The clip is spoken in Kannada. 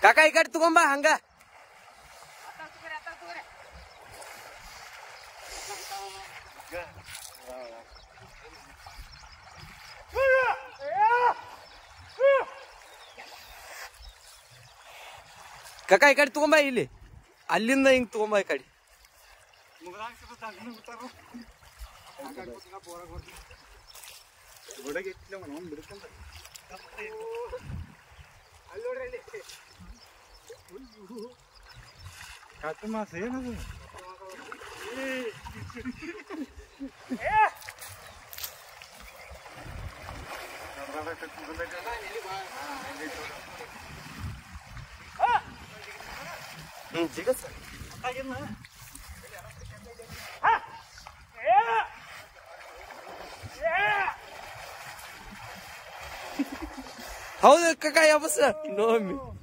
ಕಾಕ ಈ ಕಡೆ ತಗೊಂಬ ಹಂಗ ಕಾಕ ಈ ಕಡೆ ತಗೊಂಬ ಇಲ್ಲಿ ಅಲ್ಲಿಂದ ಹಿಂಗ್ ತಗೊಂಬ ಈ ಕಡೆ ಕಟ್ಟು ಮಾಸ ಏನದು ಹ್ಮ್ ಸಿಗ ಸರ್ ಹೌದು ಕಾಕ ಯಾವಸ ಇನ್ನೊಮ್ಮೆ